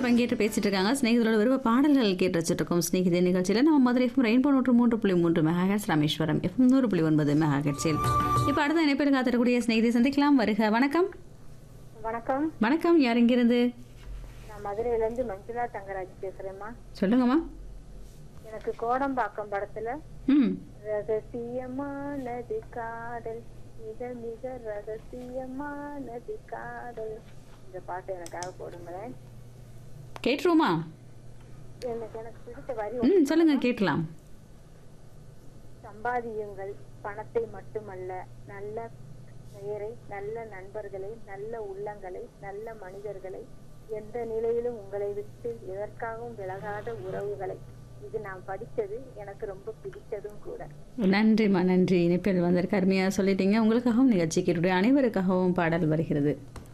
பங்கேற்று பேசிட்டு இருக்காங்க ஸ்நேகிதரோட விருப்ப பாடல்கள் கேட்டு வச்சுட்டு இருக்கோம் ஸ்நேகிதே நிகழ்ச்சியில் நம்ம மதுரை எஃப்எம் ரெயின்போ நூற்று மூன்று புள்ளி மூன்று மெகாஹெட்ஸ் ராமேஸ்வரம் எஃப்எம் நூறு புள்ளி ஒன்பது மெகாஹெட்ஸில் இப்போ அடுத்த இணைப்பில் காத்திருக்கக்கூடிய ஸ்நேகிதை சந்திக்கலாம் வருக வணக்கம் வணக்கம் வணக்கம் யார் இங்கிருந்து நான் மதுரையில இருந்து மஞ்சுளா தங்கராஜ் பேசுறேம்மா சொல்லுங்கம்மா எனக்கு கோடம்பாக்கம் படத்துல ம் ரகசியமானது காதல் மிக மிக ரகசியமானது காதல் இந்த பாட்டு எனக்காக போடுங்களேன் கேட்டுருவோமா எனக்கு எனக்கு பிடித்த வரி ம் சொல்லுங்க கேட்கலாம் சம்பாதியுங்கள் பணத்தை மட்டுமல்ல நல்ல பெயரை நல்ல நண்பர்களை நல்ல உள்ளங்களை நல்ல மனிதர்களை எந்த நிலையிலும் உங்களை விட்டு எதற்காகவும் விலகாத உறவுகளை இது நான் படிச்சது எனக்கு ரொம்ப பிடிச்சதும் கூட நன்றிம்மா நன்றி இணைப்பில் வந்திருக்க அருமையாக சொல்லிட்டீங்க உங்களுக்காகவும் நிகழ்ச்சி கேட்டுடைய அனைவருக்காகவும் பாடல் வருகிறது